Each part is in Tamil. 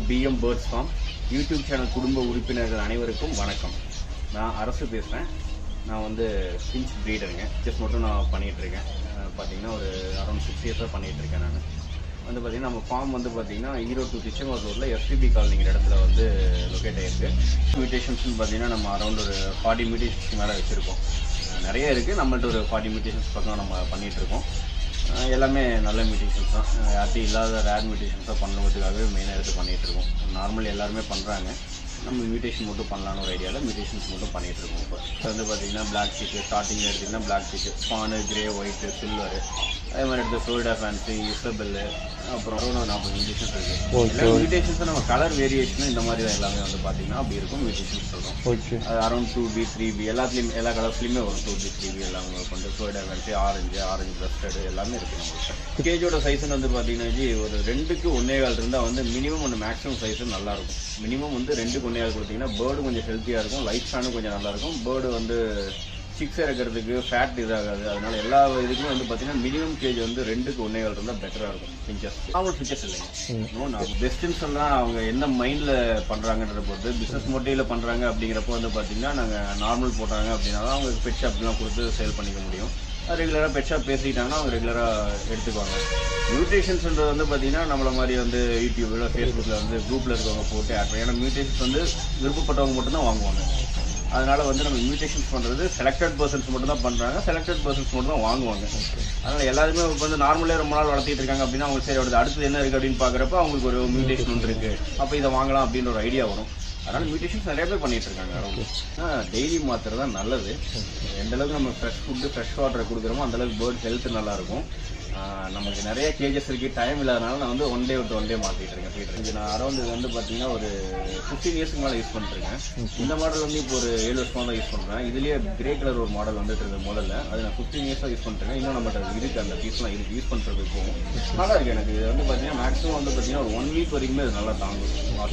PM birds farm YouTube channel குடும்ப உறுப்பினர்கள் அனைவருக்கும் வணக்கம் நான் அரசு பேசுகிறேன் நான் வந்து ஃபின்ச் ப்ரீடருங்க ஜஸ்ட் மட்டும் நான் பண்ணிகிட்டு இருக்கேன் அஹ் பார்த்தீங்கன்னா ஒரு அரௌண்ட் சிக்ஸ் இயர்ஸாக பண்ணிகிட்டு இருக்கேன் நான் வந்து பார்த்தீங்கன்னா நம்ம ஃபார்ம் வந்து பார்த்தீங்கன்னா ஈரோடு டு திருச்செங்கோடு ரோட்டில் எஸ்பிபி காலனிங்கிற இடத்துல வந்து லொக்கேட் ஆகிருக்கு மியூட்டேஷன்ஸ்னு பார்த்தீங்கன்னா நம்ம அரௌண்ட் ஒரு ஃபார்ட்டி மியூட்டேஷன்ஸ் மேலே வச்சுருக்கோம் நிறைய இருக்குது நம்மள்ட்ட ஒரு ஃபார்ட்டி மியூட்டேஷன்ஸ் பக்கம் நம்ம பண்ணிகிட்டு இருக்கோம் அஹ் எல்லாமே நல்ல மியூட்டேஷன்ஸ் தான் அஹ் யார்ட்டையும் இல்லாத ரேர் மியூட்டேஷன்ஸாக பண்ணுறதுக்காகவே மெயினாக எடுத்து பண்ணிகிட்டு இருக்கோம் நார்மல் எல்லாருமே பண்ணுறாங்க நம்ம மியூட்டேஷன் மட்டும் பண்ணலான்னு ஒரு ஐடியாவில் மியூட்டேஷன்ஸ் மட்டும் பண்ணிகிட்டு இருக்கோம் இப்போ இப்போ வந்து பார்த்தீங்கன்னா பிளாக் சீக்கு ஸ்டார்டிங்கில் எடுத்திங்கன்னா பிளாக் சீக்கு ஸ்பானு கிரே ஒயிட்டு சில்வரு அதே மாதிரி எடுத்து சோல்டா ஃபேன்சி இசபெல்லு அப்புறம் ஒரு நாற்பது மியூட்டேஷன்ஸ் இருக்குது எல்லா மியூட்டேஷன்ஸும் நம்ம கலர் வேரியேஷனும் இந்த மாதிரி தான் எல்லாமே வந்து பார்த்தீங்கன்னா அப்படி இருக்கும் மியூட்டேஷன்ஸ் சொல்கிறோம் ஓகே அது around two P three P எல்லாத்துலேயும் எல்லா கலர்ஸ்லையுமே வரும் டூ பி த்ரீ பி எல்லாமே கொண்டு சோடா வென்சி ஆரஞ்சு ஆரஞ்சு பிரஸ்டடு எல்லாமே இருக்குது நம்மள்கிட்ட கேஜோட சைஸ்னு வந்து பார்த்தீங்கன்னா ஜி ஒரு ரெண்டுக்கு ஒன்னே கால் இருந்தால் வந்து மினிமம் ஒன்று மேக்ஸிமம் சைஸு நல்லா இருக்கும் மினிமம் வந்து ரெண்டுக்கு ஒன்னே கால் கொடுத்தீங்கன்னா பேர்டு கொஞ்சம் ஹெல்த்தியாக இருக்கும் லைஃப் ஸ்டாண்டும் கொஞ்சம் நல்லா இருக்கும் பேர்டு வந்து சிக்ஸ் இறக்கிறதுக்கு ஃபேட் இதாகாது அதனால எல்லா இதுக்குமே வந்து பார்த்தீங்கன்னா மினிமம் கேஜ் வந்து ரெண்டுக்கு ஒன்னே கால் இருந்தால் பெட்டராக இருக்கும் பிஞ்சஸ் அவங்க பிஞ்சஸ் இல்லைங்க நோ நான் பெஸ்ட்டுன்னு சொன்னால் அவங்க என்ன மைண்டில் பண்ணுறாங்கன்றத பொறுத்து பிஸ்னஸ் மோட்டிவில் பண்ணுறாங்க அப்படிங்கிறப்போ வந்து பார்த்தீங்கன்னா நாங்கள் நார்மல் போட்டாங்க அப்படின்னா தான் அவங்க பெட் ஷாப்லாம் கொடுத்து சேல் பண்ணிக்க முடியும் ரெகுலராக பெட் ஷாப் பேசிக்கிட்டாங்கன்னா அவங்க ரெகுலராக எடுத்துக்குவாங்க மியூட்டேஷன்ஸ்ன்றது வந்து பார்த்தீங்கன்னா நம்மள மாதிரி வந்து யூடியூப்ல ஃபேஸ்புக்கில் வந்து குரூப்பில் இருக்கவங்க போட்டு ஆட் பண்ணி ஏன்னா மியூட்டேஷன்ஸ் வந்து விருப்பப்பட்டவங்க மட்டும்தான் வாங்குவாங்க அதனால வந்து நம்ம மியூட்டேஷன்ஸ் பண்ணுறது செலக்டட் பர்சன்ஸ் மட்டும் தான் பண்ணுறாங்க செலக்டட் பர்சன்ஸ் மட்டும் தான் வாங்குவாங்க அதனால எல்லாருமே இப்போ வந்து நார்மலே ரொம்ப நாள் வளர்த்திட்டு இருக்காங்க அப்படின்னா அவங்க சரி அடுத்து அடுத்தது என்ன இருக்குது அப்படின்னு பார்க்குறப்ப அவங்களுக்கு ஒரு மியூட்டேஷன் ஒன்று இருக்குது அப்போ இதை வாங்கலாம் அப்படின்ற ஒரு ஐடியா வரும் அதனால மியூட்டேஷன்ஸ் நிறைய பேர் பண்ணிட்டு இருக்காங்க டெய்லி மாத்திரை தான் நல்லது எந்த அளவுக்கு நம்ம ஃப்ரெஷ் ஃபுட்டு ஃப்ரெஷ் வாட்டரை கொடுக்குறோமோ அந்த அளவுக்கு பேர்ட் ஹெல்த் நல்லா இருக்கும் ஆஹ் நமக்கு நிறைய கேஜஸ் இருக்கு டைம் இல்லாதனால நான் வந்து ஒன் டே விட்டு ஒன் டே மாற்றிட்டு இருக்கேன் ஃபீட்டர் இது நான் அரௌண்ட் இது வந்து பார்த்தீங்கன்னா ஒரு ஃபிஃப்டீன் இயர்ஸ்க்கு மேலே யூஸ் பண்ணிருக்கேன் இந்த மாடல் வந்து இப்போ ஒரு ஏழு வருஷமா தான் யூஸ் பண்ணுறேன் இதுலேயே கிரே கலர் ஒரு மாடல் வந்துட்டு இருக்கு முதல்ல அது நான் ஃபிஃப்டீன் இயர்ஸாக யூஸ் பண்ணிருக்கேன் இன்னும் நம்மகிட்ட இருக்கு அந்த பீஸ்லாம் இருக்கு யூஸ் பண்ணுறது இப்போ நல்லா இருக்கு எனக்கு இது வந்து பார்த்தீங்கன்னா மேக்ஸிமம் வந்து பார்த்தீங்கன்னா ஒரு ஒன் வீக் வரைக்குமே இது நல்லா தாங்கும்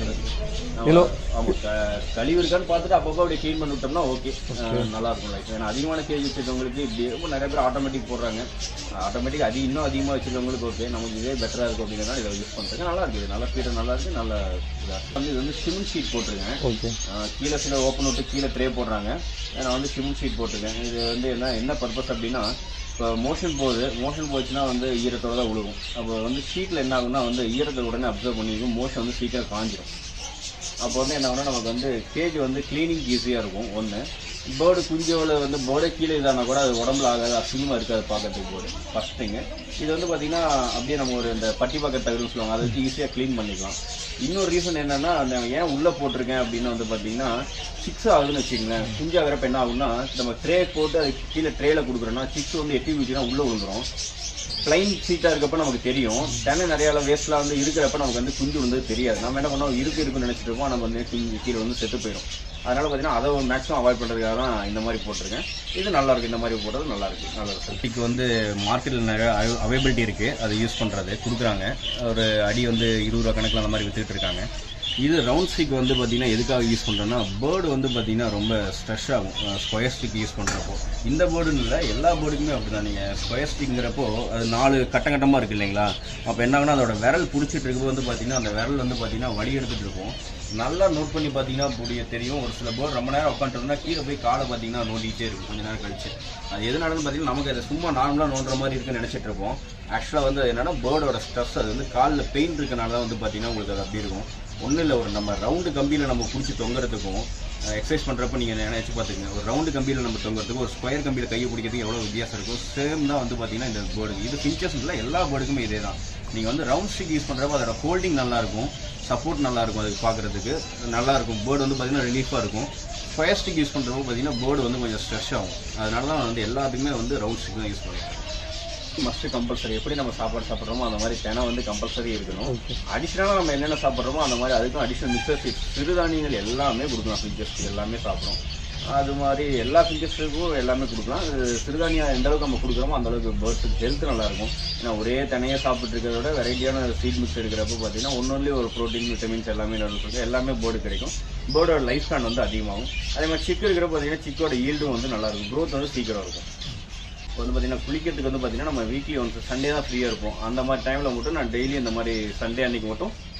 Hello. ஆமாம் கழிவு இருக்கான்னு பார்த்துட்டு அப்பப்போ அப்படியே க்ளீன் பண்ணி விட்டோம்னா ஓகே நல்லா இருக்கும் லைஃப் ஏன்னா அதிகமான கேஜ் வச்சிருக்கவங்களுக்கு இப்படி ரொம்ப நிறைய பேர் ஆட்டோமேட்டிக் போடுறாங்க ஆட்டோமேட்டிக் அது இன்னும் அதிகமாக வச்சிருக்கவங்களுக்கு ஓகே நமக்கு இதே பெட்டராக இருக்கும் அப்படிங்கிறனால இதை யூஸ் பண்ணுறேன் நல்லா இருக்குது நல்ல ஸ்பீடு நல்லா இருக்கு நல்ல இதாக வந்து இது வந்து சிமெண்ட் ஷீட் போட்டிருக்கேன் ஓகே ஆஹ் கீழே சில ஓப்பன் விட்டு கீழே ட்ரே போடுறாங்க நான் வந்து சிமெண்ட் ஷீட் போட்டிருக்கேன் இது வந்து என்ன என்ன பர்பஸ் அப்படின்னா இப்போ மோஷன் போகுது மோஷன் போச்சுன்னா வந்து ஈரத்தோட தான் விழுகும் அப்போ வந்து ஷீட்டில் என்ன ஆகும்னா வந்து ஈரத்தை உடனே அப்சர்வ் பண்ணிக்கும் மோஷன் வந்து சீக்கிரம் காஞ்சிரும் அப்போ வந்து என்ன ஆகும்னா நமக்கு வந்து கேஜ் வந்து க்ளீனிங் ஈஸியாக இருக்கும் ஒன்று பேர்டு குஞ்சோல வந்து பேர்டே கீழே இதானா கூட அது உடம்புல ஆகாது அசிங்கமாக இருக்காது பார்க்கறதுக்கு போர்டு ஃபஸ்ட் திங்கு இது வந்து பார்த்தீங்கன்னா அப்படியே நம்ம ஒரு இந்த பட்டி பக்கத்து தகுதுன்னு சொல்லுவாங்க அதை வச்சு ஈஸியாக க்ளீன் பண்ணிக்கலாம் இன்னொரு ரீசன் என்னன்னா அந்த ஏன் உள்ளே போட்டிருக்கேன் அப்படின்னு வந்து பார்த்தீங்கன்னா சிக்ஸ் ஆகுதுன்னு வச்சுக்கோங்களேன் குஞ்சாகிறப்ப என்ன ஆகும்னா நம்ம ட்ரே போட்டு அது கீழே ட்ரேல கொடுக்குறோன்னா சிக்ஸ் வந்து எட்டி வச்சுன்னா உள்ளே விழுந்துரும் பிளைன் சீட்டாக இருக்கப்ப நமக்கு தெரியும் தென்னை நிறைய வேஸ்ட்லாம் வந்து இருக்கிறப்ப நமக்கு வந்து குஞ்சு வந்து தெரியாது நம்ம என்ன பண்ணோம் இருக்கு இருக்குன்னு நினைச்சிட்டு இருப்போம் நம்ம வந்து குஞ்சு கீழே வந்து செத்து போயிடும் அதனால பார்த்தீங்கன்னா அதை மேக்ஸிமம் அவாய்ட் பண்ணுறதுக்காக தான் இந்த மாதிரி போட்டிருக்கேன் இது நல்லா இருக்கு இந்த மாதிரி போடுறது நல்லா இருக்கு நல்லா இருக்கு இதுக்கு வந்து மார்க்கெட்டில் நிறைய அவைபிலிட்டி இருக்கு அதை யூஸ் பண்ணுறது கொடுக்குறாங்க ஒரு அடி வந்து இருபது ரூபா கணக்கில் அந்த மாதிரி வித்துட்டு இருக்காங்க இது ரவுண்ட் ஸ்டிக் வந்து பார்த்தீங்கன்னா எதுக்காக யூஸ் பண்ணுறோன்னா பேர்டு வந்து பார்த்தீங்கன்னா ரொம்ப ஸ்ட்ரெஸ் ஆகும் ஸ்கொயர் ஸ்டிக் யூஸ் பண்ணுறப்போ இந்த பேர்டுன்னு இல்லை எல்லா பேர்டுக்குமே அப்படி தான் நீங்கள் ஸ்கொயர் ஸ்டிக்ங்கிறப்போ அது நாலு கட்டம் கட்டமாக இருக்கு இல்லைங்களா அப்போ என்ன ஆகுனா அதோட விரல் பிடிச்சிட்டு இருக்கும்போது வந்து பார்த்தீங்கன்னா அந்த விரல் வந்து பார்த்தீங்கன்னா வடி எடுத்துகிட்டு இருக்கும் நல்லா நோட் பண்ணி பார்த்தீங்கன்னா புரிய தெரியும் ஒரு சில பேர்டு ரொம்ப நேரம் உட்காந்துருந்தா கீழே போய் காலை பார்த்தீங்கன்னா நோண்டிகிட்டே இருக்கும் கொஞ்ச நேரம் கழிச்சு அது எது நடந்து பார்த்தீங்கன்னா நமக்கு அதை சும்மா நார்மலாக நோண்டுற மாதிரி இருக்குன்னு நினச்சிட்டு இருப்போம் ஆக்சுவலாக வந்து என்னன்னா பேர்டோட ஸ்ட்ரெஸ் அது வந்து காலில் பெயின் இருக்கனால தான் வந்து பார்த்தீங்கன்னா உங்களுக்கு அது அப்படி இருக்கும் ஒன்றும் இல்லை ஒரு நம்ம ரவுண்டு கம்பியில் நம்ம பிடிச்சி தொங்குறதுக்கும் எக்ஸசைஸ் பண்ணுறப்ப நீங்கள் நினைச்சு பார்த்துக்கங்க ஒரு ரவுண்டு கம்பியில் நம்ம தொங்குறதுக்கும் ஒரு ஸ்கொயர் கம்பியில் கையை பிடிக்கிறதுக்கு எவ்வளோ வித்தியாசம் இருக்கும் சேம் தான் வந்து பார்த்தீங்கன்னா இந்த பேர்டுக்கு இது பிஞ்சஸ் இல்லை எல்லா பேர்டுக்குமே இதே தான் நீங்கள் வந்து ரவுண்ட் ஸ்டிக் யூஸ் பண்ணுறப்ப அதோட ஹோல்டிங் நல்லா இருக்கும் சப்போர்ட் நல்லா இருக்கும் அதுக்கு பார்க்குறதுக்கு நல்லா இருக்கும் பேர்டு வந்து பார்த்தீங்கன்னா ரிலீஃபாக இருக்கும் ஸ்கொயர் ஸ்டிக் யூஸ் பண்ணுறப்போ பார்த்தீங்கன்னா பேர்டு வந்து கொஞ்சம் ஸ்ட்ரெஸ் ஆகும் அதனால தான் வந்து எல்லாத்துக்குமே வந்து ரவுண்ட் ஸ்டிக் தான் யூஸ் பண்ணுவேன் மஸ்ட் கம்பல்சரி எப்படி நம்ம சாப்பாடு சாப்பிட்றோமோ அந்த மாதிரி தினம் வந்து கம்பல்சரி இருக்கணும் அடிஷனலாக நம்ம என்னென்ன சாப்பிட்றோமோ அந்த மாதிரி அதுக்கும் அடிஷனல் மிக்சர் சிறுதானியங்கள் எல்லாமே கொடுக்கலாம் ஃபிங்கர்ஸ் எல்லாமே சாப்பிடும் அது மாதிரி எல்லா ஃபிங்கர்ஸுக்கும் எல்லாமே கொடுக்கலாம் அது சிறுதானியம் எந்த அளவுக்கு நம்ம கொடுக்குறோமோ அந்த அளவுக்கு பேர்ட்ஸுக்கு ஹெல்த் நல்லா இருக்கும் ஏன்னா ஒரே தனியாக சாப்பிட்டு இருக்கிறத விட வெரைட்டியான சீட் மிக்ஸ் இருக்கிறப்ப பார்த்தீங்கன்னா ஒன்னொன்லி ஒரு ப்ரோட்டீன் விட்டமின்ஸ் எல்லாமே இருக்கு எல்லாமே பேர்டு கிடைக்கும் பேர்டோட லைஃப் ஸ்பேன் வந்து அதிகமாகும் அதே மாதிரி சிக்கு இருக்கிறப்ப பார்த்தீங்கன்னா சிக்கோட ஈல்டும் வந்து நல்லா இருக்கும் growth வந்து சீக்கிரம் இருக்கும் இப்போ வந்து பார்த்தீங்கன்னா குளிக்கிறதுக்கு வந்து பார்த்தீங்கன்னா நம்ம வீக்லி ஒன்ஸ் சண்டே தான் ஃப்ரீயாக இருப்போம் அந்த மாதிரி டைமில் மட்டும் நான் டெய்லி இந்த மாதிரி சண்டே அன்னைக்கு மட்டும்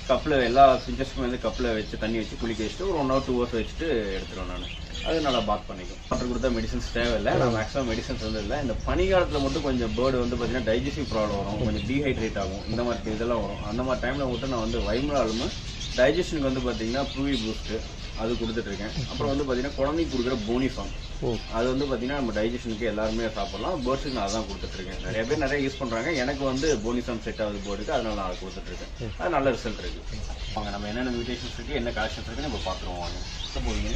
கப்பில் எல்லா ஃபிஞ்சஸ்க்கும் வந்து கப்பில் வச்சு தண்ணி வச்சு குளிக்க வச்சுட்டு ஒரு ஒன் ஹவர் டூ ஹவர்ஸ் வச்சுட்டு எடுத்துருவேன் நான் அது நல்லா பாத் பண்ணிக்கும் டாக்டர் கொடுத்தா மெடிசன்ஸ் தேவையில்லை நான் மேக்ஸிமம் மெடிசன்ஸ் வந்து இல்லை இந்த பனிக்காலத்தில் மட்டும் கொஞ்சம் பேர்டு வந்து பார்த்தீங்கன்னா டைஜஸ்டிவ் ப்ராப்ளம் வரும் கொஞ்சம் டீஹைட்ரேட் ஆகும் இந்த மாதிரி இதெல்லாம் வரும் அந்த மாதிரி டைமில் மட்டும் நான் வந்து வைமலாலுமே டைஜஷனுக்கு வந்து பார்த்தீங்கன்னா ப்ரூவி பூஸ்ட்டு அது கொடுத்துட்ருக்கேன் அப்புறம் வந்து பார்த்தீங்கன்னா குழந்தைக்கு கொடுக்குற போனிஃபார்ம் ஓ அது வந்து பார்த்தீங்கன்னா நம்ம டைஜஷனுக்கு எல்லாருமே சாப்பிடலாம் பேர்ட்ஸுக்கு நான் அதான் கொடுத்துட்ருக்கேன் நிறைய பேர் நிறைய யூஸ் பண்ணுறாங்க எனக்கு வந்து போனிஃபார்ம் செட் ஆகுது போர்டுக்கு அதனால நான் அதை கொடுத்துட்ருக்கேன் அது நல்ல ரிசல்ட் இருக்குது வாங்க நம்ம என்னென்ன மியூட்டேஷன்ஸ் இருக்குது என்ன கலெக்ஷன்ஸ் இருக்குன்னு இப்போ பார்த்துருவோம் வாங்க எங்க போவீங்க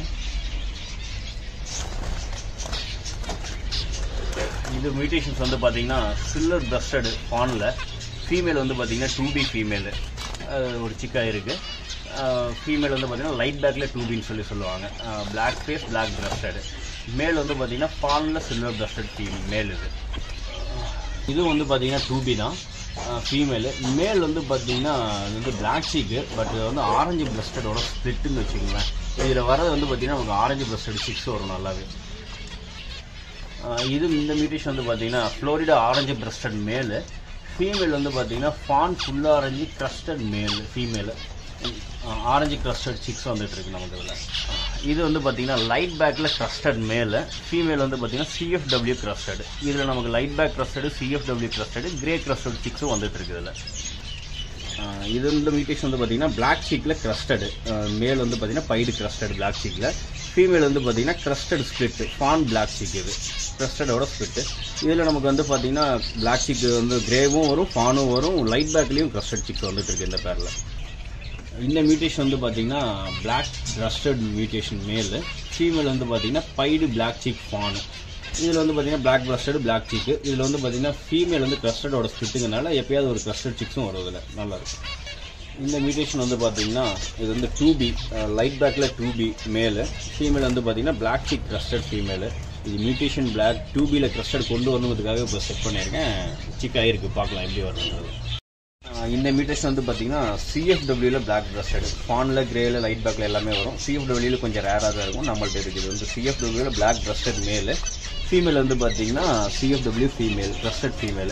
இது மியூட்டேஷன்ஸ் வந்து பார்த்தீங்கன்னா சில்லர் பிரஸ்டடு ஃபானில் ஃபீமேல் வந்து பார்த்தீங்கன்னா டூ பி ஃபீமேலு ஒரு சிக்கா இருக்குது ஃபீமேல் வந்து பார்த்தீங்கன்னா லைட் பேக்கில் டூ பின்னு சொல்லி சொல்லுவாங்க பிளாக் ஃபேஸ் பிளாக் பிரஸ்டடு மேல் வந்து பார்த்தீங்கன்னா ஃபானில் சில்வர் பிரஸ்டட் ஃபீம் மேல் இது இது வந்து பார்த்தீங்கன்னா டூ பி தான் ஃபீமேலு மேல் வந்து பார்த்தீங்கன்னா இது வந்து பிளாக் சீக்கு பட் இது வந்து ஆரஞ்சு பிரஸ்டடோட ஸ்ப்ளிட்டுன்னு வச்சுக்கோங்களேன் இதில் வரது வந்து பார்த்தீங்கன்னா நமக்கு ஆரஞ்சு பிரஸ்டட் சிக்ஸ் வரும் நல்லாவே ஆஹ் இது இந்த மியூட்டேஷன் வந்து பார்த்தீங்கன்னா Florida orange breasted male female வந்து பார்த்தீங்கன்னா fawn full orange crested male female orange crested chicks வந்துட்டு இருக்கு நமக்கு இதில் இது வந்து பார்த்தீங்கன்னா லைட் பேக்கில் க்ரஸ்டட் மேலு ஃபீமேல் வந்து பார்த்தீங்கன்னா சிஎஃப்டபிள்யூ க்ரஸ்டட் இதில் நமக்கு light back crested CFW crested grey crested சிக்ஸும் வந்துட்டு இருக்கு இதில் ஆஹ் இது இந்த மியூட்டேஷன் வந்து பார்த்தீங்கன்னா பிளாக் சீக்கில் க்ரஸ்டடு மேல் வந்து பார்த்தீங்கன்னா பைடு க்ரஸ்டட் பிளாக் சீக்கில் ஃபீமேல் வந்து பார்த்தீங்கன்னா crested split fawn black cheek இது க்ரஸ்டடோட ஸ்பிளிட் இதில் நமக்கு வந்து பார்த்தீங்கன்னா பிளாக் சீக் வந்து கிரேவும் வரும் ஃபானும் வரும் லைட் பேக்லேயும் க்ரஸ்டட் சிக்ஸ் வந்துட்டு இருக்கு இந்த பேரில் இந்த மியூட்டேஷன் வந்து பார்த்தீங்கன்னா black crested mutation male female வந்து பார்த்தீங்கன்னா பைடு பிளாக் சீக் ஃபானு இதில் வந்து பார்த்தீங்கன்னா பிளாக் க்ரஸ்டட் பிளாக் சீக்கு இதில் வந்து பார்த்தீங்கன்னா ஃபீமேல் வந்து க்ரஸ்டடோட ஸ்பிட்டுங்கனால எப்பயாவது ஒரு க்ரஸ்டட் சிக்ஸும் வரும் இதில் நல்லாயிருக்கும் இந்த மியூட்டேஷன் வந்து பார்த்தீங்கன்னா இது வந்து டூ பி லைட் பேக்கில் டூ பி மேலு ஃபீமேல் வந்து பார்த்தீங்கன்னா பிளாக் சீக் க்ரஸ்டட் ஃபீமேலு இது மியூட்டேஷன் பிளாக் டூ பியில் க்ரஸ்டட் கொண்டு வரணுங்கிறதுக்காக இப்போ செட் பண்ணியிருக்கேன் சிக் ஆகிருக்கு பார்க்கலாம் எப்படி வரணுங்கிறது ஆஹ் இந்த மியூட்டேஷன் வந்து பார்த்தீங்கன்னா சிஎஃப்டபிள்யூவில் பிளாக் பிரஸ்டட் ஃபானில் கிரேல லைட் பேக்கில் எல்லாமே வரும் சிஎஃப்டபிள்யூவில் கொஞ்சம் ரேராக தான் இருக்கும் நம்மள்ட்ட இருக்குது வந்து சிஎஃப்டபிள்யூவில் பிளாக் பிரஸ்டட் மேலு ஃபீமேல் வந்து பார்த்தீங்கன்னா சிஎஃப்டபிள்யூ ஃபீமேல் பிரஸ்டட் ஃபீமேல்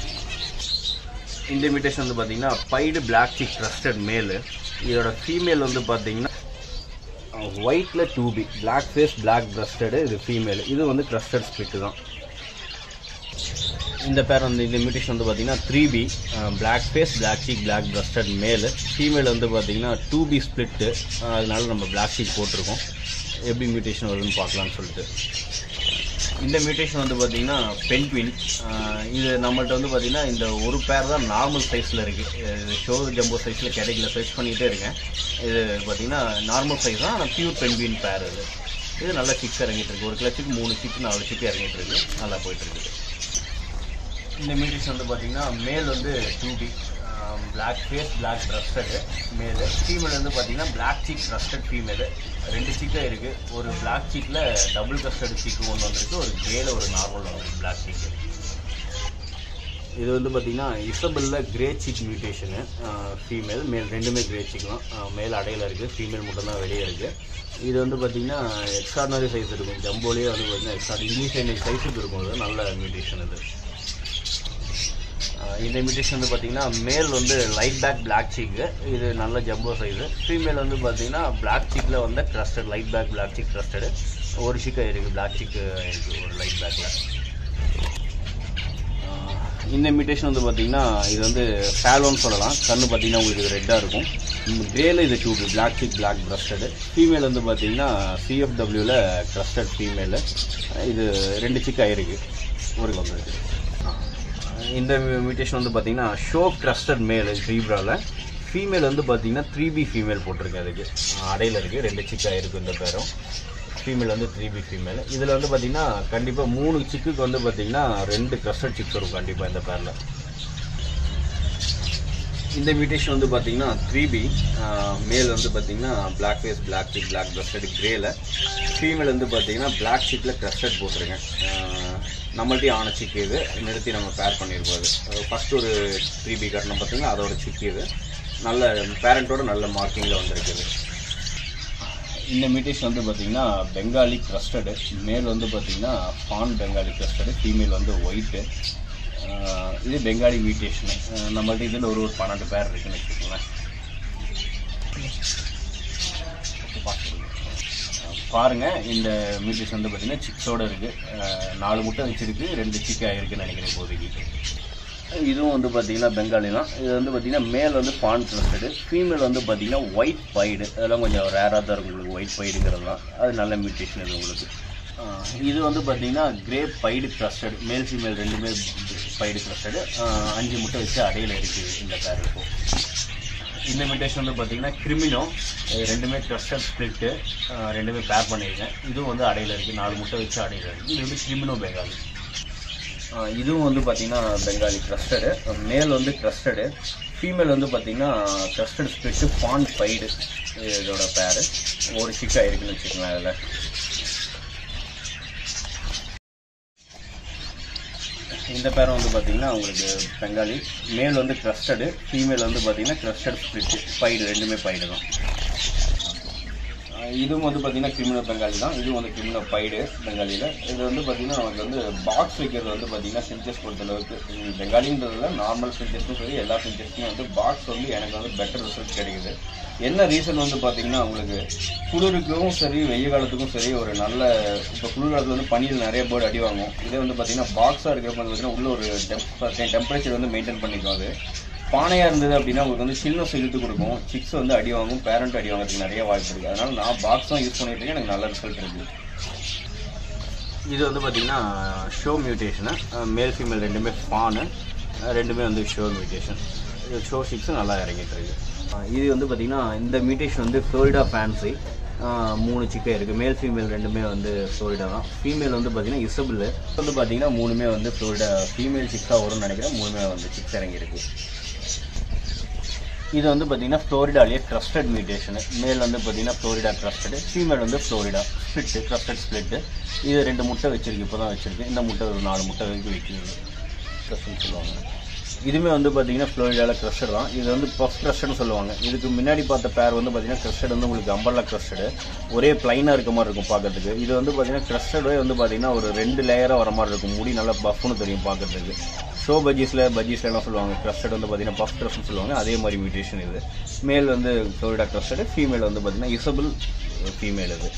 இந்த மியூட்டேஷன் வந்து பார்த்தீங்கன்னா பைடு பிளாக் சிக் க்ரஸ்டட் மேலு இதோட ஃபீமேல் வந்து பார்த்தீங்கன்னா ஒயிட்டில் two P black face black breasted இது ஃபீமேல் இது வந்து க்ரஸ்டட் ஸ்பிட்டு தான் இந்த பேர் வந்து இந்த மியூட்டேஷன் வந்து பார்த்தீங்கன்னா three P black face black cheek black breasted male female வந்து பார்த்தீங்கன்னா டூ பி ஸ்பிளிட்டு அதனால நம்ம பிளாக் சீக் போட்டிருக்கோம் எப்படி மியூட்டேஷன் வருதுன்னு பார்க்கலாம்னு சொல்லிட்டு இந்த மியூட்டேஷன் வந்து பார்த்தீங்கன்னா பென்குயின் இது நம்மள்ட்ட வந்து பார்த்தீங்கன்னா இந்த ஒரு பேர் தான் நார்மல் சைஸில் இருக்குது ஷோ ஜம்போ சைஸில் கிடைக்கல சர்ச் பண்ணிகிட்டே இருக்கேன் இது பார்த்தீங்கன்னா நார்மல் சைஸ் தான் ஆனால் பியூர் பென்குயின் பேர் இது இது நல்லா சிக்ஸ் இறங்கிட்டு இருக்கு ஒரு கிலோச்சுக்கு மூணு சிக்கு நாலு சிக்கு இறங்கிட்டு இருக்கு நல்லா போயிட்டு இருக்குது இந்த மியூட்டேஷன் வந்து பார்த்தீங்கன்னா மேல் வந்து two P black face black breasted male female வந்து பார்த்தீங்கன்னா பிளாக் சீக் ப்ரஸ்டட் ஃபீமேலு ரெண்டு சீக்காக இருக்குது ஒரு பிளாக் சீக்கில் டபுள் கஸ்டர்டு சீக்கு ஒன்று வந்திருக்கு ஒரு கிரேல ஒரு நார்மல் வந்திருக்கு பிளாக் சீக்கு இது வந்து பார்த்தீங்கன்னா isabella grey cheek mutation female male ரெண்டுமே கிரே சீக் தான் அஹ் மேல் அடையில் இருக்குது ஃபீமேல் மட்டும்தான் வெளியே இருக்குது இது வந்து பார்த்தீங்கன்னா எக்ஸ்ட்ரானரி சைஸ் இருக்கும் ஜம்போலேயே வந்து பார்த்தீங்கன்னா எக்ஸ்ட்ரா இங்கிலீஷ் என்ன சைஸுக்கு இருக்கும் இது நல்ல மியூட்டேஷன் இது ஆஹ் இந்த இமிட்டேஷன் வந்து பார்த்தீங்கன்னா மேல் வந்து லைட் பேக் பிளாக் சீக்கு இது நல்ல ஜம்போ சைஸு ஃபீமேல் வந்து பார்த்தீங்கன்னா பிளாக் சீக்கில் வந்து crested light back black cheek crested ஒரு சீக்கு இருக்குது பிளாக் சீக்கு இருக்குது ஒரு லைட் பேக்கில் இந்த இமிட்டேஷன் வந்து பார்த்தீங்கன்னா இது வந்து ஃபேலோன்னு சொல்லலாம் கண்ணு பார்த்தீங்கன்னா உங்களுக்கு இது ரெட்டாக இருக்கும் கிரேல இது two black cheek black breasted female வந்து பார்த்தீங்கன்னா சிஎஃப்டபிள்யூவில் க்ரஸ்டட் ஃபீமேலு இது ரெண்டு சிக் ஆயிருக்கு ஒரு வந்துருக்கு இந்த மியூட்டேஷன் வந்து பார்த்தீங்கன்னா ஷோ க்ரஸ்டட் மேல் ஜீப்ராவில் ஃபீமேல் வந்து பார்த்தீங்கன்னா த்ரீ பி ஃபீமேல் போட்டிருக்கு அதுக்கு அடையில் இருக்குது ரெண்டு சிக்காக இருக்குது இந்த பேரும் ஃபீமேல் வந்து த்ரீ பி ஃபீமேல் இதில் வந்து பார்த்தீங்கன்னா கண்டிப்பாக மூணு சிக்குக்கு வந்து பார்த்தீங்கன்னா ரெண்டு க்ரஸ்டட் சிக்ஸ் வரும் கண்டிப்பாக இந்த பேரில் இந்த மியூட்டேஷன் வந்து பார்த்தீங்கன்னா த்ரீ பி மேல் வந்து பார்த்தீங்கன்னா black face black cheek black breasted கிரேல ஃபீமேல் வந்து பார்த்தீங்கன்னா பிளாக் சிக்கில் க்ரஸ்டட் போட்டிருக்கேன் நம்மள்ட்டையும் ஆன சிக்கு இது நிறுத்தி நம்ம பேர் பண்ணியிருக்கோம் அது ஃபஸ்ட் ஒரு த்ரீ பி கட்டணம் பார்த்தீங்கன்னா அதோட சிக்கு இது நல்ல பேரண்ட்டோட நல்ல மார்க்கிங்கில் வந்திருக்குது இந்த மியூட்டேஷன் வந்து பார்த்தீங்கன்னா பெங்காலி க்ரஸ்டடு மேல் வந்து பார்த்தீங்கன்னா ஃபான் பெங்காலி க்ரஸ்டடு ஃபீமேல் வந்து ஒயிட்டு இது பெங்காலி மியூட்டேஷனு நம்மள்ட்ட இதில் ஒரு ஒரு பன்னெண்டு பேர் இருக்குன்னு வச்சுக்கோங்களேன் பாருங்க இந்த மீட்டர்ஸ் வந்து பார்த்தீங்கன்னா சிக்ஸோட இருக்கு அஹ், நாலு முட்டை வச்சிருக்கு ரெண்டு சிக் ஆயிருக்குன்னு நினைக்கிறேன் இப்போதைக்கு இதுவும் வந்து பார்த்தீங்கன்னா பெங்காலி தான் இது வந்து பார்த்தீங்கன்னா மேல் வந்து பான் ட்ரஸ்டடு ஃபீமேல் வந்து பார்த்தீங்கன்னா ஒயிட் பைடு அதெல்லாம் கொஞ்சம் ரேராக தான் இருக்கும் உங்களுக்கு ஒயிட் பைடுங்கிறதுலாம் அது நல்ல மியூட்டேஷன் இது உங்களுக்கு ஆஹ் இது வந்து பார்த்தீங்கன்னா grey pied crested male female ரெண்டுமே பைடு க்ரஸ்டடு அஞ்சு முட்டை வச்சு அடையில் இருக்குது இந்த பேர் இப்போ இந்த மியூட்டேஷன் வந்து பார்த்தீங்கன்னா கிரிமினோ இது ரெண்டுமே க்ரஸ்டட் ஸ்ப்ளிட்டு ரெண்டுமே பேர் பண்ணியிருக்கேன் இதுவும் வந்து அடையில் இருக்குது நாலு முட்டை வச்சு அடையில் இருக்குது இது வந்து கிரிமினோ பெங்காலி ஆஹ் இதுவும் வந்து பார்த்தீங்கன்னா பெங்காலி க்ரஸ்டடு மேல் வந்து க்ரஸ்டடு ஃபீமேல் வந்து பார்த்தீங்கன்னா க்ரஸ்டட் ஸ்பிரிட்டு பான் பைடு இதோட பேரு ஒரு சிக்கா இருக்குன்னு வச்சுக்கலாம் அதில் இந்த பேரும் வந்து பார்த்தீங்கன்னா உங்களுக்கு பெங்காலி மேல் வந்து க்ரஸ்டடு ஃபீமேல் வந்து பார்த்தீங்கன்னா க்ரஸ்டட் ஸ்பிரிட்டு பைடு ரெண்டுமே பைடு தான் ஆஹ் இதுவும் வந்து பார்த்தீங்கன்னா கிரிமினல் பெங்காலி தான் இதுவும் வந்து கிரிமினல் பைடு பெங்காலியில் இது வந்து பார்த்தீங்கன்னா நமக்கு வந்து பாக்ஸ் வைக்கிறது வந்து பார்த்தீங்கன்னா சென்சஸ் பொறுத்தளவுக்கு ம், பெங்காலின்றதுல நார்மல் சென்சஸ்க்கும் சரி எல்லா சென்சஸ்க்குமே வந்து பாக்ஸ் வந்து எனக்கு வந்து பெட்டர் ரிசல்ட் கிடைக்குது என்ன ரீசன் வந்து பார்த்தீங்கன்னா உங்களுக்கு குளிருக்கும் சரி வெய்ய காலத்துக்கும் சரி ஒரு நல்ல இப்போ குளிர் காலத்தில் வந்து பனியில் நிறைய பேர்டு அடி வாங்கும் இதே வந்து பார்த்தீங்கன்னா பாக்ஸாக இருக்கிறப்ப வந்து பார்த்தீங்கன்னா உள்ள ஒரு டெம்ப் டெம்பரேச்சர் வந்து மெயின்டைன் பண்ணிக்கும் அது பானையாக இருந்தது அப்படின்னா உங்களுக்கு வந்து சில்னஸ் இழுத்து கொடுக்கும் சிக்ஸ் வந்து அடி வாங்கும் பேரண்ட் அடி வாங்குறதுக்கு நிறைய வாய்ப்பு இருக்குது அதனால நான் பாக்ஸ் தான் யூஸ் பண்ணிட்டு இருக்கேன் எனக்கு நல்ல ரிசல்ட் இருக்குது இது வந்து பார்த்தீங்கன்னா ஷோ மியூட்டேஷனு மேல் ஃபீமேல் ரெண்டுமே ஃபானு ரெண்டுமே வந்து ஷோ மியூட்டேஷன் இது ஷோ சிக்ஸ் நல்லா இறங்கிட்டு இருக்கு அஹ் இது வந்து பார்த்தீங்கன்னா இந்த மியூட்டேஷன் வந்து ஃப்ளோரிடா ஃபேன்சி மூணு சிக்கன் இருக்குது மேல் ஃபீமேல் ரெண்டுமே வந்து ஃப்ளோரிடா தான் ஃபீமேல் வந்து பார்த்தீங்கன்னா இசபிள் வந்து பார்த்தீங்கன்னா மூணுமே வந்து ஃப்ளோரிடா ஃபீமேல் சிக்ஸாக வரும்னு நினைக்கிறேன் மூணுமே வந்து சிக்ஸ் இறங்கியிருக்கு இது வந்து பார்த்தீங்கன்னா ஃப்ளோரிடாலேயே க்ரஸ்டட் மியூட்டேஷனு மேல் வந்து பார்த்தீங்கன்னா ஃப்ளோரிடா க்ரஸ்டடு ஃபீமேல் வந்து ஃப்ளோரிடா ஸ்பிளிட்டு க்ரஸ்டட் ஸ்பிளிட்டு இது ரெண்டு முட்டை வச்சிருக்கு இப்போ தான் வச்சிருக்கு இந்த முட்டை ஒரு நாலு முட்டை வரைக்கும் வைக்கிறது க்ரஸ்ட்னு சொல்லுவாங்க இதுவுமே வந்து பார்த்தீங்கன்னா ஃப்ளோரிடாவில் க்ரஸ்டட் தான் இது வந்து பஃப் க்ரஸ்டட்னு சொல்லுவாங்க இதுக்கு முன்னாடி பார்த்த பேர் வந்து பார்த்தீங்கன்னா க்ரஸ்டட் வந்து உங்களுக்கு அம்பர்லா க்ரஸ்டடு ஒரே ப்ளைனாக இருக்க மாதிரி இருக்கும் பார்க்கறதுக்கு இது வந்து பார்த்தீங்கன்னா க்ரஸ்டடே வந்து பார்த்தீங்கன்னா ஒரு ரெண்டு லேயராக வர மாதிரி இருக்கும் முடி நல்லா பஃப்னு தெரியும் பார்க்கறதுக்கு ஷோ பஜ்ஜீஸில் பஜ்ஜீஸ்ல எல்லாம் சொல்லுவாங்க க்ரஸ்டட் வந்து பார்த்தீங்கன்னா பஃப் க்ரஸ்ட்னு சொல்லுவாங்க அதே மாதிரி மியூட்டேஷன் இது மேல் வந்து ஃப்ளோரிடா க்ரஸ்டடு ஃபீமேல் வந்து பார்த்தீங்கன்னா இசபிள் ஃபீமேல் இது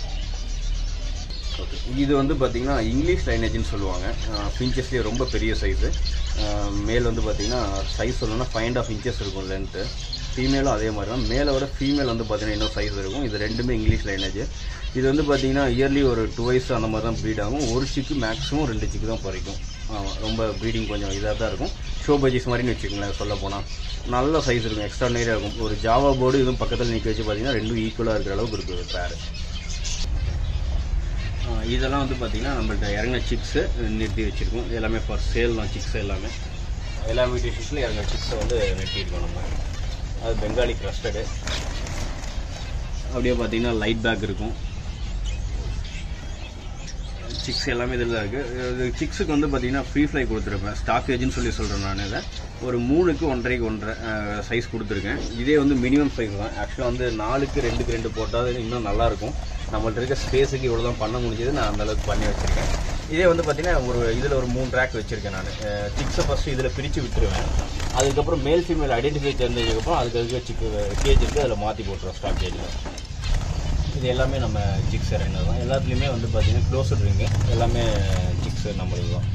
இது வந்து பார்த்தீங்கன்னா இங்கிலீஷ் லைனேஜ்னு சொல்லுவாங்க ஃபின்ச்சஸ்லேயே ரொம்ப பெரிய சைஸு மேல் வந்து பார்த்தீங்கன்னா சைஸ் சொல்லணும்னா ஃபைவ் அண்ட் ஆஃப் இன்ச்சஸ் இருக்கும் லென்த்து ஃபீமேலும் அதே மாதிரி தான் மேலே விட ஃபீமேல் வந்து பார்த்தீங்கன்னா இன்னும் சைஸ் இருக்கும் இது ரெண்டுமே இங்கிலீஷ் லைனேஜ் இது வந்து பார்த்தீங்கன்னா இயர்லி ஒரு டூ வயசு அந்த மாதிரி தான் ப்ரீட் ஆகும் ஒரு சிக்கு மேக்ஸிமம் ரெண்டு சிக்கு தான் பறிக்கும் ஆமாம் ரொம்ப ப்ரீடிங் கொஞ்சம் இதாக தான் இருக்கும் ஷோ பஜ்ஜீஸ் மாதிரின்னு வச்சுக்கோங்களேன் சொல்ல போனால் நல்ல சைஸ் இருக்கும் எக்ஸ்ட்ரானரியாக இருக்கும் ஒரு ஜாவா போர்டு இதுவும் பக்கத்தில் நிற்க வச்சு பார்த்தீங்கன்னா ரெண்டும் ஈக்குவலாக இருக்கிற அளவுக்கு இருக்குது பேர் ஆஹ் இதெல்லாம் வந்து பார்த்தீங்கன்னா நம்மள்ட்ட இறங்கின சிக்ஸு நிறுத்தி வச்சுருக்கோம் இது எல்லாமே ஃபார் சேல் தான் சிக்ஸ் எல்லாமே எல்லா மியூட்டேஷன்ஸ்லையும் இறங்கின சிக்ஸை வந்து நிறுத்தியிருக்கோம் நம்ம அது பெங்காலி க்ரஸ்டடு அப்படியே பார்த்தீங்கன்னா லைட் பேக் இருக்கும் சிக்ஸ் எல்லாமே இதில் தான் இருக்குது சிக்ஸுக்கு வந்து பார்த்தீங்கன்னா ஃப்ரீ ஃப்ளை கொடுத்துருப்பேன் ஸ்டாக் ஏஜ்னு சொல்லி சொல்கிறேன் நான் இதை ஒரு மூணுக்கு ஒன்றரைக்கு ஒன்றரை சைஸ் கொடுத்துருக்கேன் இதே வந்து மினிமம் சைஸ் தான் ஆக்சுவலாக வந்து நாலுக்கு ரெண்டுக்கு ரெண்டு போட்டால் இன்னும் நல்லாயிருக்கும் நம்மள்ட்ட இருக்க ஸ்பேஸுக்கு இவ்வளோ தான் பண்ண முடிஞ்சது நான் அந்த அளவுக்கு பண்ணி வச்சுருக்கேன் இதே வந்து பார்த்தீங்கன்னா ஒரு இதில் ஒரு மூணு ட்ராக் வச்சுருக்கேன் நான் சிக்ஸை ஃபஸ்ட்டு இதில் பிரித்து விட்டுருவேன் அதுக்கப்புறம் மேல் ஃபீமேல் ஐடென்டிஃபை தெரிஞ்சதுக்கப்புறம் அதுக்கு அதுக்கு சிக்கு கேஜ் இருக்குது அதில் மாற்றி போட்டுருவோம் ஸ்டாக் கேஜில் இது எல்லாமே நம்ம சிக்ஸ் இறங்கினது தான் எல்லாத்துலேயுமே வந்து பார்த்தீங்கன்னா க்ளோஸ்ட் ரிங்கு எல்லாமே சிக்ஸ் நம்மளுக்கு தான்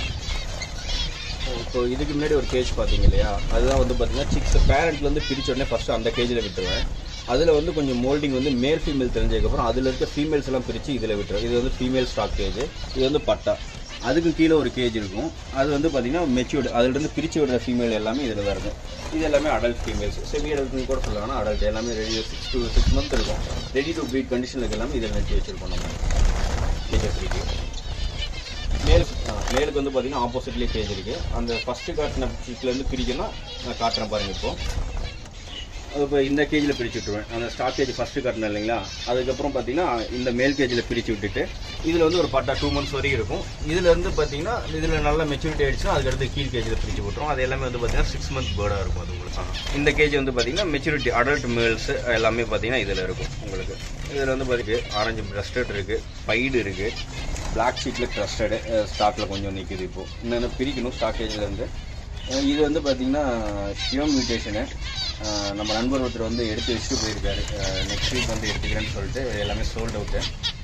இப்போ இதுக்கு முன்னாடி ஒரு கேஜ் பார்த்தீங்க இல்லையா அதுதான் வந்து பார்த்தீங்கன்னா சிக்ஸ் பேரண்ட்லேருந்து பிரிச்ச உடனே ஃபஸ்ட்டு அந்த கேஜில் விட்டுருவேன் அதில் வந்து கொஞ்சம் மோல்டிங் வந்து மேல் ஃபீமேல் தெரிஞ்சதுக்கப்புறம் அதில் இருக்க ஃபீமேல்ஸ் எல்லாம் பிரித்து இதில் விட்டுருவேன் இது வந்து ஃபீமேல் ஸ்டாக் கேஜ் இது வந்து பட்டா அதுக்கு கீழே ஒரு கேஜ் இருக்கும் அது வந்து பார்த்தீங்கன்னா மெச்சூர்டு அதுலேருந்து பிரித்து விடுற ஃபீமேல் எல்லாமே இதில் தான் இருக்கும் இது எல்லாமே அடல்ட் ஃபீமேல்ஸ் செமி அடல்ட்னு கூட சொல்லலாம் அடல்ட் எல்லாமே ready six to six month இருக்கும் ரெடி டு ப்ரீட் கண்டிஷனில் இருக்க எல்லாமே இதில் நிறுத்தி வச்சிருக்கோம் நம்ம கேஜஸ் இருக்கு மேல் ஆ, மேலுக்கு வந்து பார்த்தீங்கன்னா ஆப்போசிட்லேயே கேஜ் இருக்குது அந்த ஃபஸ்ட்டு காட்டின இருந்து பிரிக்கணும் நான் காட்டுறேன் பாருங்க இப்போ அது இப்போ இந்த கேஜில் பிரித்து விட்டுருவேன் அந்த ஸ்டாக் கேஜ் ஃபஸ்ட்டு கட்டினேன் இல்லைங்களா அதுக்கப்புறம் பார்த்தீங்கன்னா இந்த மேல் கேஜில் பிரித்து விட்டுட்டு இதில் வந்து ஒரு பட்டா டூ மந்த்ஸ் வரைக்கும் இருக்கும் இதில் இருந்து பார்த்தீங்கன்னா இதில் நல்ல மெச்சூரிட்டி ஆயிடுச்சுன்னா அதுக்கடுத்து கீழ் கேஜில் பிரித்து விட்டுரும் அது எல்லாமே வந்து பார்த்தீங்கன்னா சிக்ஸ் மந்த் பேர்டாக இருக்கும் அது உங்களுக்கு இந்த கேஜ் வந்து பார்த்தீங்கன்னா மெச்சூரிட்டி அடல்ட் மேல்ஸ் எல்லாமே பார்த்தீங்கன்னா இதில் இருக்கும் உங்களுக்கு இதில் வந்து பார்த்தீங்கன்னா ஆரஞ்சு பிரஸ்டட் இருக்குது பைடு இருக்குது பிளாக் ஷீட்டில் ட்ரஸ்டடு ஸ்டாக்கில் கொஞ்சம் நிற்குது இப்போது இன்னொன்று பிரிக்கணும் ஸ்டாக் கேஜ்லேருந்து இது வந்து பார்த்தீங்கன்னா ஷியோ மியூட்டேஷனு அஹ் நம்ம நண்பர் ஒருத்தர் வந்து எடுத்து வச்சுட்டு போயிருக்காரு நெக்ஸ்ட் வீக் வந்து எடுத்துக்கிறேன்னு சொல்லிட்டு எல்லாமே சோல்ட் அவுட்டு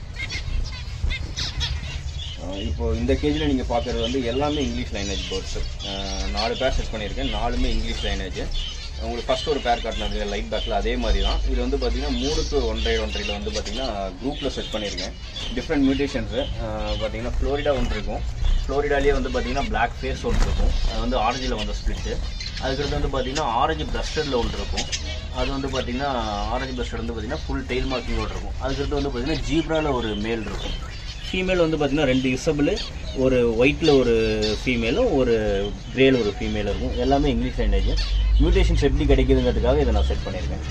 இப்போ இந்த கேஜில் நீங்கள் பார்க்குறது வந்து எல்லாமே இங்கிலீஷ் லைனேஜ் பேர்ட்ஸு நாலு பேர் செட் பண்ணியிருக்கேன் நாலுமே இங்கிலீஷ் லைனேஜ் உங்களுக்கு ஃபர்ஸ்ட் ஒரு பேர் காட்டினது லைட் பேக்கில் அதே மாதிரி தான் இது வந்து பார்த்தீங்கன்னா மூணுக்கு ஒன்றரை ஒன்றரையில் வந்து பார்த்தீங்கன்னா குரூப்பில் செட் பண்ணியிருக்கேன் டிஃப்ரெண்ட் மியூட்டேஷன்ஸு பார்த்தீங்கன்னா ஃப்ளோரிடா ஒன்று இருக்கும் ஃப்ளோரிடாலேயே வந்து பார்த்தீங்கன்னா பிளாக் ஃபேஸ் ஒன்று இருக்கும் அது வந்து ஆரஞ்சில் வந்த ஸ்பிளிட்டு அதுக்கடுத்து வந்து பார்த்தீங்கன்னா ஆரஞ்சு பிரஸ்டடில் ஒன்று இருக்கும் அது வந்து பார்த்தீங்கன்னா ஆரஞ்சு பிரஸ்டட் வந்து பார்த்தீங்கன்னா ஃபுல் டெயில் மார்க்கிங்கோட இருக்கும் அதுக்கடுத்து வந்து பார்த்தீங்கன்னா ஜீப்ராவில் ஒரு மேல் இருக்கும் ஃபீமேல் வந்து பார்த்தீங்கன்னா ரெண்டு இசபிள் ஒரு ஒயிட்டில் ஒரு ஃபீமேலும் ஒரு கிரேல ஒரு ஃபீமேல் இருக்கும் எல்லாமே இங்கிலீஷ் லைனேஜ் மியூட்டேஷன்ஸ் எப்படி கிடைக்குதுங்கிறதுக்காக இதை நான் செட் பண்ணியிருக்கேன்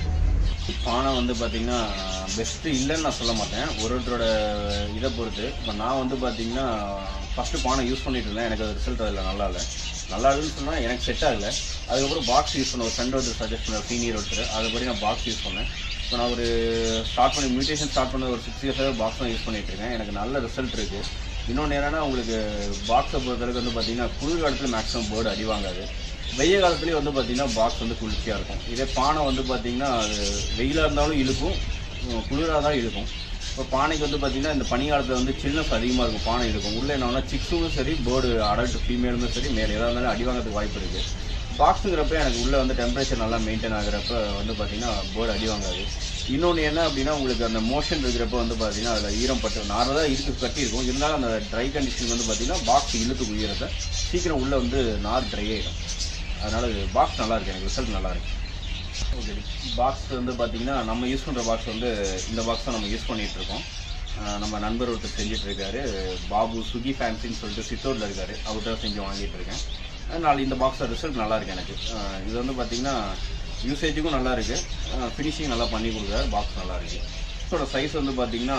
பானை வந்து பார்த்தீங்கன்னா பெஸ்ட்டு இல்லைன்னு நான் சொல்ல மாட்டேன் ஒரு ஒருத்தரோட இதை பொறுத்து இப்போ நான் வந்து பார்த்தீங்கன்னா ஃபஸ்ட்டு பானை யூஸ் பண்ணிட்டு இருந்தேன் எனக்கு அது ரிசல்ட் அதில் நல்லா இல்லை நல்லா இல்லைன்னு சொன்னால் எனக்கு செட் ஆகலை அதுக்கப்புறம் பாக்ஸ் யூஸ் பண்ண ஒரு ஃப்ரெண்ட் ஒருத்தர் சஜஸ்ட் பண்ண சீனியர் ஒருத்தர் அதுபடி நான் பாக்ஸ் யூஸ் பண்ணேன் இப்போ நான் ஒரு ஸ்டார்ட் பண்ணி மியூட்டேஷன் ஸ்டார்ட் பண்ண ஒரு சிக்ஸ் இயர்ஸாக பாக்ஸ் தான் யூஸ் பண்ணிட்டு இருக்கேன் எனக்கு நல்ல ரிசல்ட் இருக்குது இன்னொன்று என்னன்னா உங்களுக்கு பாக்ஸை பொறுத்தளவுக்கு வந்து பார்த்தீங்கன்னா குளிர் காலத்தில் மேக்ஸிமம் பேர்டு அடி வாங்காது வெய்ய காலத்துலேயும் வந்து பார்த்தீங்கன்னா பாக்ஸ் வந்து குளிர்ச்சியாக இருக்கும் இதே பானை வந்து பார்த்தீங்கன்னா அது வெயிலாக இருந்தாலும் இழுக்கும் குளிராக தான் இழுக்கும் இப்போ பானைக்கு வந்து பார்த்தீங்கன்னா இந்த பனிக்காலத்தில் வந்து சில்னஸ் அதிகமாக இருக்கும் பானை இருக்கும் உள்ளே என்னன்னா சிக்ஸும் சரி பேர்டு அடல்ட் ஃபீமேலுமே சரி மேலே எதாக இருந்தாலும் அடி வாங்கிறதுக்கு வாய்ப்பு இருக்குது பாக்ஸுங்கிறப்ப எனக்கு உள்ளே வந்து டெம்பரேச்சர் நல்லா மெயின்டைன் ஆகுறப்ப வந்து பார்த்தீங்கன்னா பேர்டு அடி வாங்காது இன்னொன்று என்ன அப்படின்னா உங்களுக்கு அந்த மோஷன் இருக்கிறப்ப வந்து பார்த்தீங்கன்னா அதில் ஈரம் பட்டு நார்மலாக இருக்கு கட்டி இருக்கும் இருந்தாலும் அந்த ட்ரை கண்டிஷன் வந்து பார்த்தீங்கன்னா பாக்ஸ் இழுத்து உயரத்தை சீக்கிரம் உள்ளே வந்து நார் ட்ரை ஆகிடும் அதனால பாக்ஸ் நல்லா இருக்கு எனக்கு ரிசல்ட் நல்லா இருக்கு ஓகே பாக்ஸ் வந்து பார்த்தீங்கன்னா நம்ம யூஸ் பண்ணுற பாக்ஸ் வந்து இந்த பாக்ஸ் தான் நம்ம யூஸ் பண்ணிட்டு இருக்கோம் அஹ் நம்ம நண்பர் ஒருத்தர் செஞ்சுட்டு இருக்காரு பாபு சுகி ஃபேன்சின்னு சொல்லிட்டு சித்தூரில் இருக்காரு அவர்கிட்ட செஞ்சு வாங்கிட்டு இருக்கேன் அதனால இந்த பாக்ஸோட ரிசல்ட் நல்லா இருக்கு எனக்கு அஹ் இது வந்து பார்த்தீங்கன்னா யூசேஜுக்கும் நல்லா இருக்கு ஃபினிஷிங் நல்லா பண்ணி கொடுக்குறாரு பாக்ஸ் நல்லா இருக்கு பாக்ஸோட சைஸ் வந்து பார்த்தீங்கன்னா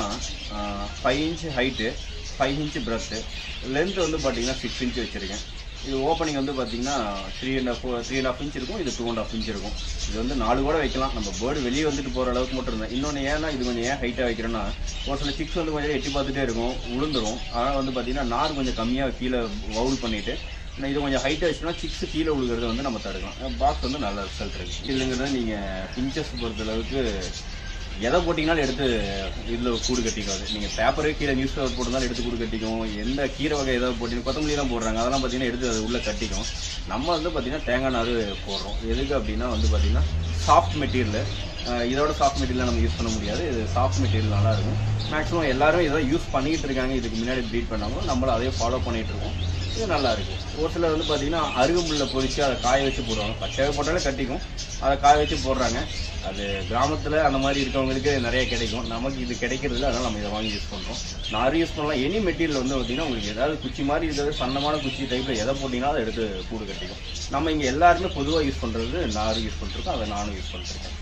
five inch height five inch breadth length வந்து பார்த்தீங்கன்னா சிக்ஸ் இன்ச் வச்சுருக்கேன் இது ஓப்பனிங் வந்து பார்த்தீங்கன்னா three and half three and half inch இருக்கும் இது டூ அண்ட் ஹாஃப் இன்ச் இருக்கும் இது வந்து நாலு கூட வைக்கலாம் நம்ம பேர்டு வெளியே வந்துட்டு போகிற அளவுக்கு மட்டும் இருந்தேன் இன்னொன்று ஏன்னா இது கொஞ்சம் ஏன் ஹைட்டாக வைக்கிறேன்னா ஒரு சில சிக்ஸ் வந்து கொஞ்சம் எட்டி பார்த்துட்டே இருக்கும் விழுந்துரும் ஆனால் வந்து பார்த்தீங்கன்னா நார் கொஞ்சம் கம்மியாக கீழே வவுல் பண்ணிவிட்டு நான் இது கொஞ்சம் ஹைட்டாக வச்சுன்னா சிக்ஸ் கீழே விழுகிறத வந்து நம்ம தடுக்கலாம் பாக்ஸ் வந்து நல்ல ரிசல்ட் இருக்குது இல்லைங்கிறத நீங்கள் பிஞ்சஸ் பொறுத்தளவுக்கு எதை போட்டிங்கனாலும் எடுத்து இதில் கூடு கட்டிக்காது நீங்கள் பேப்பரே கீழே நியூஸ் பேப்பர் போட்டிருந்தாலும் எடுத்து கூடு கட்டிக்கும் எந்த கீரை வகை ஏதாவது போட்டிங்க கொத்தமல்லி தான் போடுறாங்க அதெல்லாம் பார்த்தீங்கன்னா எடுத்து அது உள்ளே கட்டிக்கும் நம்ம வந்து பார்த்தீங்கன்னா தேங்காய் நார் போடுறோம் எதுக்கு அப்படின்னா வந்து பார்த்தீங்கன்னா சாஃப்ட் மெட்டீரியல் இதோட சாஃப்ட் மெட்டீரியல் நம்ம யூஸ் பண்ண முடியாது இது சாஃப்ட் மெட்டீரியல் நல்லா இருக்கும் மேக்ஸிமம் எல்லாரும் இதை யூஸ் பண்ணிக்கிட்டு இருக்காங்க இதுக்கு முன்னாடி ப்ரீட் பண்ணாங்க நம்மளும் அதே ஃபாலோ பண்ணிட்டு இருக்கோம் இது நல்லா இருக்கு ஒரு சிலர் வந்து பார்த்தீங்கன்னா அருகம்புல்ல பொரிச்சு அதை காய வச்சு போடுவாங்க பச்சை போட்டாலே கட்டிக்கும் அதை காய வச்சு போடுறாங்க அது கிராமத்தில் அந்த மாதிரி இருக்கவங்களுக்கு நிறைய கிடைக்கும் நமக்கு இது கிடைக்கிறது இல்லை அதனால நம்ம இதை வாங்கி யூஸ் பண்ணுறோம் நார் யூஸ் பண்ணலாம் எனி மெட்டீரியல் வந்து பார்த்தீங்கன்னா உங்களுக்கு ஏதாவது குச்சி மாதிரி இருக்கிறது சன்னமான குச்சி டைப்பில் எதை போட்டிங்கன்னா அதை எடுத்து கூடு கட்டிக்கும் நம்ம இங்கே எல்லாருமே பொதுவாக யூஸ் பண்ணுறது நார் யூஸ் பண்ணிருக்கோம் அதை நானும் யூஸ் பண்ணிருக்கேன்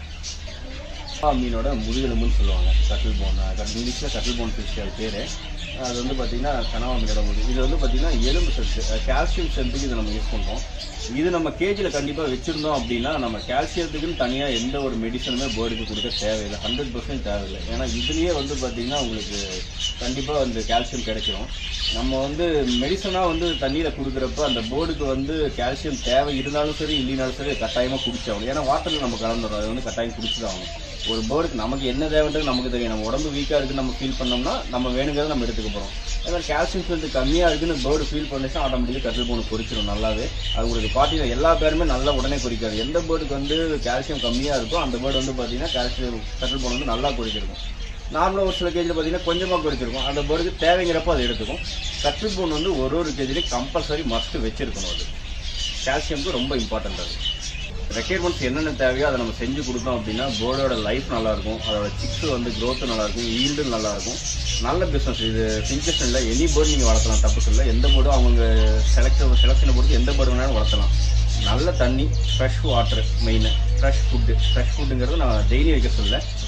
மீனோட முதுகெலும்புன்னு சொல்லுவாங்க கட்டில் போன் கட் இங்கிலீஷில் கட்டில் போன் ஃபிஷ் அது பேர் அது வந்து பார்த்தீங்கன்னா கனவா மீனோட முது இது வந்து பார்த்தீங்கன்னா எலும்பு சத்து கால்சியம் சத்துக்கு இதை நம்ம யூஸ் பண்ணுறோம் இது நம்ம கேஜில் கண்டிப்பாக வச்சுருந்தோம் அப்படின்னா நம்ம கால்சியத்துக்குன்னு தனியாக எந்த ஒரு மெடிசனுமே பேர்டுக்கு கொடுக்க தேவையில்லை ஹண்ட்ரட் பர்சன்ட் தேவையில்லை ஏன்னா இதுலேயே வந்து பார்த்தீங்கன்னா உங்களுக்கு கண்டிப்பாக அந்த கால்சியம் கிடைச்சிரும் நம்ம வந்து மெடிசனாக வந்து தண்ணியில் கொடுக்குறப்ப அந்த போர்டுக்கு வந்து கால்சியம் தேவை இருந்தாலும் சரி இல்லைனாலும் சரி கட்டாயமாக குடிச்சாகணும் ஏன்னா வாட்டரில் நம்ம கலந்துடும் அது வந்து கட்டாயம் குடிச்சுதான் ஆகணும் ஒரு பேர்டுக்கு நமக்கு என்ன தேவைன்றது நமக்கு தெரியும் நம்ம உடம்பு வீக்காக இருக்குன்னு நம்ம ஃபீல் பண்ணோம்னா நம்ம வேணுங்கிறத நம்ம எடுத்துக்க போகிறோம் அதனால் கால்சியம் ஸ்ட்ரென்த் கம்மியாக இருக்குன்னு பேர்டு ஃபீல் பண்ணிச்சுன்னா ஆட்டோமேட்டிக்காக கட்டில் போன பொறிச்சிடும் நல்லாவே அது உங்களுக்கு பார்ட்டியில் எல்லா பேருமே நல்லா உடனே குறிக்காது எந்த பேர்டுக்கு வந்து கால்சியம் கம்மியாக இருக்கோ அந்த பேர்டு வந்து பார்த்தீங்கன்னா கால்சியம் கட்டில் போன வந்து நல்லா குறிச்சிருக்கும் நார்மலாக ஒரு சில கேஜில் பார்த்தீங்கன்னா கொஞ்சமாக குறைச்சிருக்கும் அந்த பேர்டுக்கு தேவைங்கிறப்ப அதை எடுத்துக்கும் கட்டில் போன் வந்து ஒரு ஒரு கேஜிலையும் கம்பல்சரி மஸ்ட் வச்சிருக்கணும் அது கால்சியம்க்கு ரொம்ப இம்பார்ட்டன்ட் அது ரெக்யர்மெண்ட்ஸ் என்னென்ன தேவையோ அதை நம்ம செஞ்சு கொடுத்தோம் அப்படின்னா போர்டோட லைஃப் நல்லா இருக்கும் அதோட சிக்ஸ் வந்து growth நல்லா இருக்கும் ஈல்டு நல்லா இருக்கும் நல்ல பிஸ்னஸ் இது பிஞ்சஸ் இல்லை எனி பேர்டு நீங்கள் வளர்த்தலாம் தப்பு சொல்ல எந்த பேர்டும் அவங்க செலக்ட் செலக்ஷனை பொறுத்து எந்த பேர்டு வேணாலும் வளர்த்தலாம் நல்ல தண்ணி fresh water main fresh food fresh ஃபுட்டுங்கிறது நான் டெய்லி வைக்க சொல்ல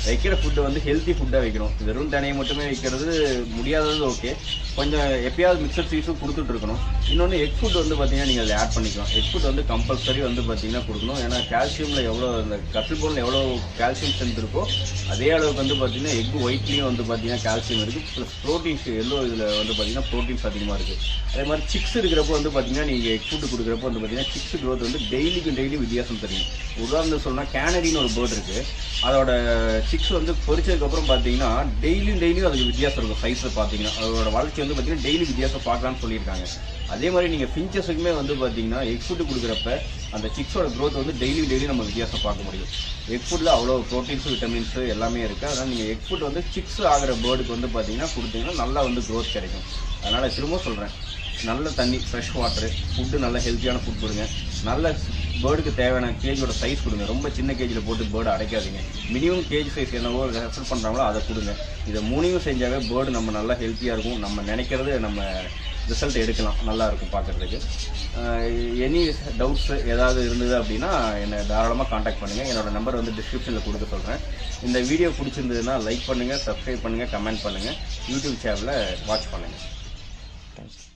வைக்கிற ஃபுட்டு வந்து ஹெல்த்தி ஃபுட்டாக வைக்கணும் வெறும் தனியை மட்டுமே வைக்கிறது முடியாதது ஓகே கொஞ்சம் எப்பயாவது மிக்சர் சீஸும் கொடுத்துட்டு இருக்கணும் இன்னொன்று எக் ஃபுட் வந்து பார்த்தீங்கன்னா நீங்கள் அதில் ஆட் பண்ணிக்கலாம் எக் ஃபுட் வந்து கம்பல்சரி வந்து பார்த்தீங்கன்னா கொடுக்கணும் ஏன்னா கால்சியமில் எவ்வளோ இந்த கட்டில் போனில் எவ்வளோ கால்சியம் ஸ்ட்ரென்த் இருக்கோ அதே அளவுக்கு வந்து பார்த்தீங்கன்னா எக் ஒயிட்லேயும் வந்து பார்த்தீங்கன்னா கால்சியம் இருக்குது ப்ளஸ் ப்ரோட்டீன்ஸ் எல்லோ இதில் வந்து பார்த்தீங்கன்னா ப்ரோட்டீன்ஸ் அதிகமாக இருக்குது அதே மாதிரி சிக்ஸ் இருக்கிறப்போ வந்து பார்த்தீங்கன்னா நீங்கள் எக் ஃபுட் கொடுக்குறப்போ வந்து பார்த்தீங்கன்னா சிக்ஸ் க்ரோத் வந்து டெய்லிக்கு டெய்லி வித்தியாசம் தெரியும் உதாரணத்துக்கு சொன்னால் கேனரின்னு ஒரு பேர்டு இருக்குது அதோட சிக்ஸ் வந்து பொரிச்சதுக்கப்புறம் பார்த்தீங்கன்னா டெய்லியும் டெய்லியும் அதுக்கு வித்தியாசம் இருக்கும் சைஸை பார்த்தீங்கன்னா அதோட வளர்ச்சி வந்து பார்த்தீங்கன்னா டெய்லி வித்தியாசம் பார்க்கலாம்னு சொல்லியிருக்காங்க அதே மாதிரி நீங்கள் ஃபின்ச்சஸுக்குமே வந்து பார்த்தீங்கன்னா எக் ஃபுட்டு கொடுக்குறப்ப அந்த சிக்ஸோட growth வந்து டெய்லி டெய்லி நம்ம வித்தியாசம் பார்க்க முடியும் எக் ஃபுட்டில் அவ்வளோ ப்ரோட்டீன்ஸு விட்டமின்ஸு எல்லாமே இருக்குது அதனால் நீங்கள் எக் ஃபுட் வந்து சிக்ஸ் ஆகிற பேர்டுக்கு வந்து பார்த்தீங்கன்னா கொடுத்தீங்கன்னா நல்லா வந்து growth கிடைக்கும் அதனால் திரும்ப சொல்கிறேன் நல்ல தண்ணி ஃப்ரெஷ் வாட்டரு ஃபுட்டு நல்ல ஹெல்த்தியான ஃபுட் கொடுங்க நல்ல பேர்டுக்கு தேவையான கேஜோட சைஸ் கொடுங்க ரொம்ப சின்ன கேஜில் போட்டு பேர்டு அடைக்காதீங்க மினிமம் கேஜ் சைஸ் என்னவோ ரெஃபர் பண்ணுறாங்களோ அதை கொடுங்க இதை மூணையும் செஞ்சாவே பேர்டு நம்ம நல்லா ஹெல்த்தியாக இருக்கும் நம்ம நினைக்கிறது நம்ம ரிசல்ட் எடுக்கலாம் நல்லா இருக்கும் பார்க்குறதுக்கு எனி டவுட்ஸ் ஏதாவது இருந்தது அப்படின்னா என்னை தாராளமாக காண்டாக்ட் பண்ணுங்கள் என்னோட நம்பர் வந்து டிஸ்கிரிப்ஷனில் கொடுக்க சொல்கிறேன் இந்த வீடியோ பிடிச்சிருந்ததுன்னா லைக் பண்ணுங்கள் சப்ஸ்கிரைப் பண்ணுங்கள் கமெண்ட் பண்ணுங்கள் யூடியூப் சேனலில் வாட்ச் பண்ணுங்கள் தேங்க்ஸ்